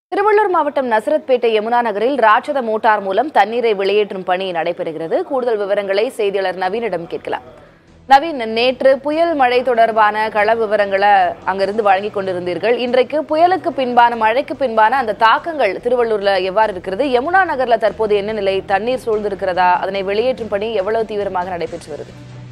திருவள்ளூர் மாவட்டம் நசரத்பேட்டை யமுனா நகரில் ராட்சத மோட்டார் மூலம் தண்ணீரை வெளியேற்றும் பணி நடைபெறுகிறது கூடுதல் விவரங்களை செய்தியாளர் நவீனிடம் கேட்கலாம் நவீன் நேற்று புயல் மழை தொடர்பான கள விவரங்களை அங்கிருந்து வழங்கிக் கொண்டிருந்தீர்கள் இன்றைக்கு புயலுக்கு பின்பான மழைக்கு பின்பான அந்த தாக்கங்கள் திருவள்ளூர்ல எவ்வாறு இருக்கிறது யமுனா நகர்ல தற்போது என்ன நிலை தண்ணீர் சூழ்ந்திருக்கிறதா அதனை வெளியேற்றும் பணி எவ்வளவு தீவிரமாக நடைபெற்று வருது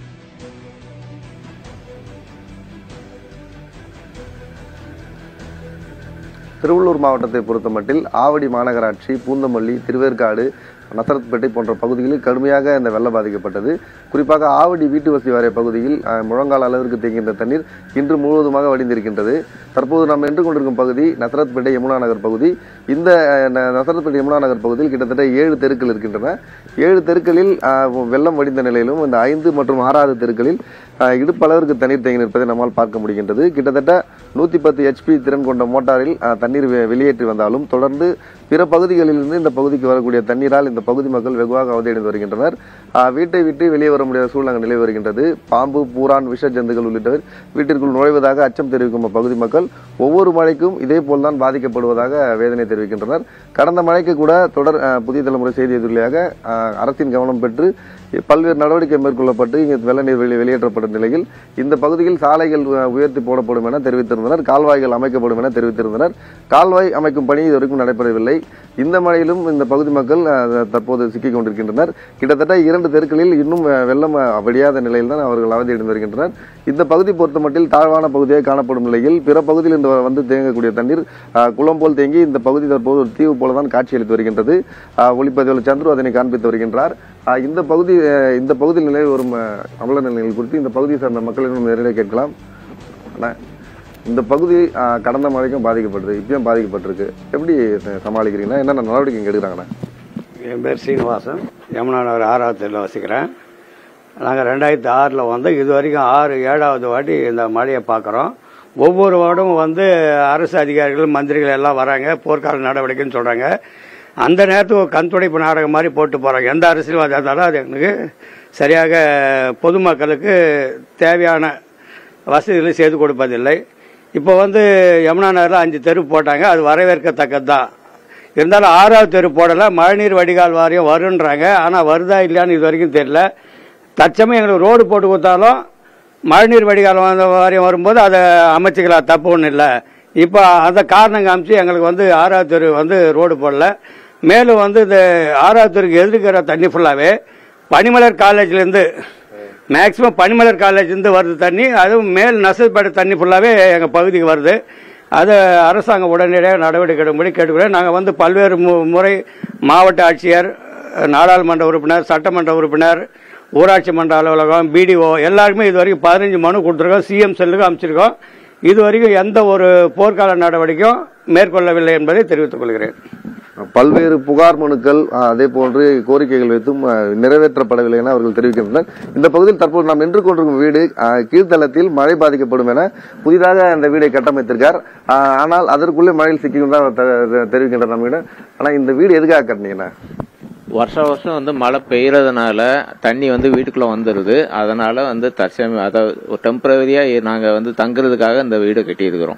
திருவள்ளூர் மாவட்டத்தை பொறுத்தமட்டில் ஆவடி மாநகராட்சி பூந்தமல்லி திருவேற்காடு நசரத்பேட்டை போன்ற பகுதிகளில் கடுமையாக இந்த வெள்ளம் பாதிக்கப்பட்டது குறிப்பாக ஆவடி வீட்டு வசதி வாரிய பகுதியில் அஹ், முழங்கால் அளவிற்கு தேங்கின்ற தண்ணீர் இன்று முழுவதுமாக வடிந்திருக்கின்றது தற்போது நாம் நின்று கொண்டிருக்கும் பகுதி நசரத்பேட்டை யமுனா நகர் பகுதி இந்த அஹ், ந- நசரத்பேட்டை யமுனா நகர் பகுதியில் கிட்டத்தட்ட ஏழு தெருக்கள் இருக்கின்றன ஏழு தெருக்களில் அஹ், வெள்ளம் வடிந்த நிலையிலும் இந்த ஐந்து மற்றும் ஆறாவது தெருக்களில் அஹ், இடுப்பளவிற்கு தண்ணீர் தேங்கி நிற்பதை நம்மால் பார்க்க முடிகின்றது கிட்டத்தட்ட நூத்தி பத்து ஹெச்பி திறன் கொண்ட மோட்டாரில் அஹ், தண்ணீர் வெ- வெளியேற்றி வந்தாலும் தொடர்ந்து பிற பகுதிகளிலிருந்து இந்த பகுதிக்கு வரக்கூடிய தண்ணீரால் இந்த பகுதி மக்கள் வெகுவாக அவதியடைந்து வருகின்றனர் அஹ், வீட்டை விட்டு வெளியே வர முடியாத சூழ்நிலை நிலவி வருகின்றது பாம்பு பூரான் விஷ ஜந்துகள் உள்ளிட்டவர் வீட்டிற்குள் நுழைவதாக அச்சம் தெரிவிக்கும் அப்பகுதி மக்கள் ஒவ்வொரு மழைக்கும் இதே போல்தான் பாதிக்கப்படுவதாக வேதனை தெரிவிக்கின்றனர் கடந்த மழைக்கு கூட தொடர் அஹ், புதிய தலைமுறை செய்தி எதிரொலியாக அஹ், அரசின் கவனம் பெற்று பல்வேறு நடவடிக்கை மேற்கொள்ளப்பட்டு இங்கு வெள்ள நீர் வெளி வெளியேற்றப்பட்ட நிலையில் இந்த பகுதியில் சாலைகள் அஹ், உயர்த்தி போடப்படும் என தெரிவித்திருந்தனர் கால்வாய்கள் அமைக்கப்படும் என தெரிவித்திருந்தனர் கால்வாய் அமைக்கும் பணி இதுவரைக்கும் நடைபெறவில்லை இந்த மழையிலும் இந்த பகுதி மக்கள் அஹ், தற்போது சிக்கிக் கொண்டிருக்கின்றனர் கிட்டத்தட்ட இரண்டு தெருக்களில் இன்னும் அஹ், வெள்ளம் அஹ், வடியாத நிலையில் தான் அவர்கள் அவதியடைந்து வருகின்றனர் இந்த பகுதி பொறுத்தமட்டில் தாழ்வான பகுதியாக காணப்படும் நிலையில் பிற பகுதியில் இருந்து வந்து தேங்கக்கூடிய தண்ணீர் அஹ், குளம் போல் தேங்கி இந்த பகுதி தற்போது ஒரு தீவு போல தான் காட்சியளித்து வருகின்றது அஹ், ஒளிப்பதிவாளர் சந்துரு அதனை காண்பித்து வருகின்றார் அஹ், இந்த பகுதி அஹ், இந்த பகுதியில் நிலவி வரும் அஹ், அவல நிலைகள் குறித்து இந்த பகுதியை சார்ந்த மக்களிடம் நேரடியாக கேட்கலாம் அண்ணா, இந்த பகுதி அஹ், கடந்த மழைக்கும் பாதிக்கப்பட்டது இப்பயும் பாதிக்கப்பட்டிருக்கு எப்படி ச- சமாளிக்கிறீங்கன்னா என்னென்ன நடவடிக்கை இங்க எடுக்கிறாங்கண்ணா என் பேர் சீனிவாசன் யமுனா நகர் ஆறாவது தெருவில் வசிக்கிறேன் நாங்கள் ரெண்டாயிரத்தி ஆறில் வந்து இது வரைக்கும் ஆறு ஏழாவது வாட்டி இந்த மழையை பார்க்குறோம் ஒவ்வொரு வார்டும் வந்து அரசு அதிகாரிகள் மந்திரிகள் எல்லாம் வராங்க போர்க்கால நடவடிக்கைன்னு சொல்கிறாங்க அந்த நேரத்துக்கு ஒரு கண் துடைப்பு நாடகம் மாதிரி போட்டு போகிறாங்க எந்த அரசியல்வாதி இருந்தாலும் அது எங்களுக்கு சரியாக பொதுமக்களுக்கு தேவையான வசதிகளை செய்து கொடுப்பதில்லை இப்போ வந்து யமுனா நகரில் அஞ்சு தெரு போட்டாங்க அது வரவேற்கத்தக்கது தான் இருந்தாலும் ஆறாவது தெரு போடல மழைநீர் வடிகால் வாரியம் வருன்றாங்க ஆனால் வருதா இல்லையான்னு இது வரைக்கும் தெரியல தற்சமயம் எங்களுக்கு ரோடு போட்டு கொடுத்தாலும் மழைநீர் வடிகால் வந்த வாரியம் வரும்போது அதை அமைச்சிக்கலாம் தப்பு ஒன்றும் இல்லை இப்போ அந்த காரணம் காமிச்சு எங்களுக்கு வந்து ஆறாவது தெரு வந்து ரோடு போடல மேலும் வந்து இந்த ஆறாவது தெருக்கு எதிர்க்கிற தண்ணி ஃபுல்லாகவே பனிமலர் காலேஜ்லேருந்து மேக்சிமம் பனிமலர் காலேஜ்லேருந்து வருது தண்ணி அதுவும் மேல் நசல்பேட்டை தண்ணி ஃபுல்லாகவே எங்கள் பகுதிக்கு வருது அதை அரசாங்கம் உடனடியாக நடவடிக்கை எடுக்கும்படி கேட்டுக்கிறேன் நாங்கள் வந்து பல்வேறு மு- முறை மாவட்ட ஆட்சியர் நாடாளுமன்ற உறுப்பினர் சட்டமன்ற உறுப்பினர் ஊராட்சி மன்ற அலுவலகம் பிடிஓ எல்லாருக்குமே இது வரைக்கும் பதினஞ்சு மனு கொடுத்துருக்கோம் சிஎம் செல்லுக்கு அமைச்சிருக்கோம் இது வரைக்கும் எந்த ஒரு போர்க்கால நடவடிக்கையும் மேற்கொள்ளவில்லை என்பதை தெரிவித்துக் கொள்கிறேன் பல்வேறு புகார் மனுக்கள் அஹ், அதே போன்று கோரிக்கைகள் வைத்தும் அஹ், நிறைவேற்றப்படவில்லை என அவர்கள் தெரிவிக்கின்றனர் இந்த பகுதியில் தற்போது நாம் நின்று கொண்டிருக்கும் வீடு அஹ், கீழ்த்தளத்தில் மழை பாதிக்கப்படும் என புதிதாக அந்த வீடை கட்டமைத்திருக்கார் அஹ், ஆனால் அதற்குள்ளே மழையில் சிக்கிக்கும் தான் தெ- தெரிவிக்கின்றனர் நம்மிடம் ஆனா இந்த வீடு எதுக்காக கட்டினீங்கண்ணா வருஷம் வருஷம் வந்து மழை பெய்யறதுனால தண்ணி வந்து வீட்டுக்குள்ள வந்துடுது அதனால வந்து தற்சமயம் அதாவது டெம்பரவரியா நாங்க வந்து தங்குறதுக்காக இந்த வீடு கட்டியிருக்கிறோம்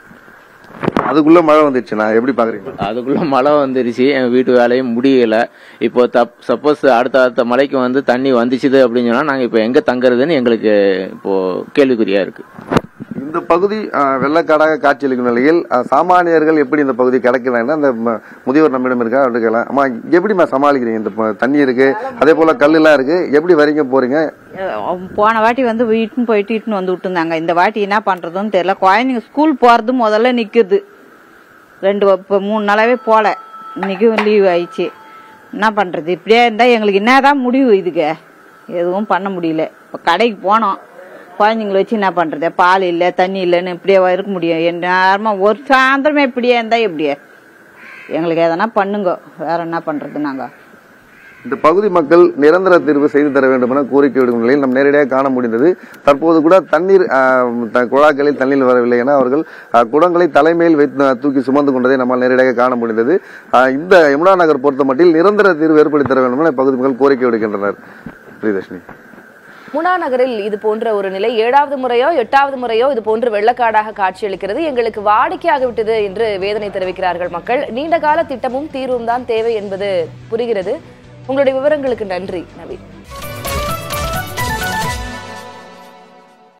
அதுக்குள்ள மழை வந்துடுச்சுண்ணா எப்படி பாக்குறீங்க அதுக்குள்ள மழை வந்துருச்சு என் வீட்டு வேலையும் முடியல இப்போ தப் சப்போஸ் அடுத்த அடுத்த மழைக்கு வந்து தண்ணி வந்துச்சுது அப்படின்னு சொன்னா நாங்க இப்போ எங்க தங்குறதுன்னு எங்களுக்கு இப்போ கேள்விக்குறியா இருக்கு இந்த பகுதி அஹ், வெள்ளக்காடாக காட்சியளிக்கும் நிலையில் அஹ், சாமானியர்கள் எப்படி இந்த பகுதி கிடைக்கிறாங்கன்னா அந்த ம- முதியோர் நம்மிடம் இருக்கா அப்படி கேட்கலாம் அம்மா எப்படிம்மா சமாளிக்கிறீங்க இந்த ப- தண்ணி இருக்கு அதே போல கல்லெல்லாம் இருக்கு எப்படி வரீங்க போறீங்க அஹ் போன வாட்டி வந்து இட்டுன்னு போயிட்டு இட்டுன்னு வந்து விட்டுருந்தாங்க இந்த வாட்டி என்ன பண்றதுன்னு தெரியல குழந்தைங்க ஸ்கூல் போறது முதல்ல நிக்குது ரெண்டு வ- இப்ப மூணு நாளாவே போல இன்னைக்கும் லீவ் ஆயிடுச்சு என்ன பண்றது இப்படியே இருந்தா எங்களுக்கு என்னதான் முடிவு இதுக்கு எதுவும் பண்ண முடியல இப்ப கடைக்கு போனோம் குழந்தைங்கள வச்சு என்ன பண்றது பால் இல்ல தண்ணி இல்லைன்னு இப்படியே இருக்க முடியும் என் நேரமா ஒரு சாயந்தரமே இப்படியே இருந்தா எப்படியே எங்களுக்கு எதனா பண்ணுங்க வேற என்ன பண்றது நாங்க இந்த பகுதி மக்கள் நிரந்தர தீர்வு செய்து தர வேண்டும் என கோரிக்கை விடுக்கும் நிலையில் நாம் நேரடியாக காண முடிந்தது தற்போது கூட தண்ணீர் ஆஹ், த- குழாக்களில் தண்ணீர் வரவில்லை என அவர்கள் ஆஹ், குடங்களை தலைமையில் வைத்து தூக்கி சுமந்து கொண்டதை நம்மால் நேரடியாக காண முடிந்தது ஆஹ், இந்த யமுனா நகர் பொறுத்த மட்டில் நிரந்தர தீர்வு ஏற்படுத்தி தர வேண்டும் என பகுதி மக்கள் கோரிக்கை விடுக்கின்றனர் பிரியதர்ஷினி முனா நகரில் இது போன்ற ஒரு நிலை ஏழாவது முறையோ எட்டாவது முறையோ இது போன்று வெள்ளக்காடாக காட்சியளிக்கிறது எங்களுக்கு வாடிக்கையாகிவிட்டது என்று வேதனை தெரிவிக்கிறார்கள் மக்கள் நீண்ட கால திட்டமும் தீர்வும் தான் தேவை என்பது புரிகிறது உங்களுடைய விவரங்களுக்கு நன்றி நவீன்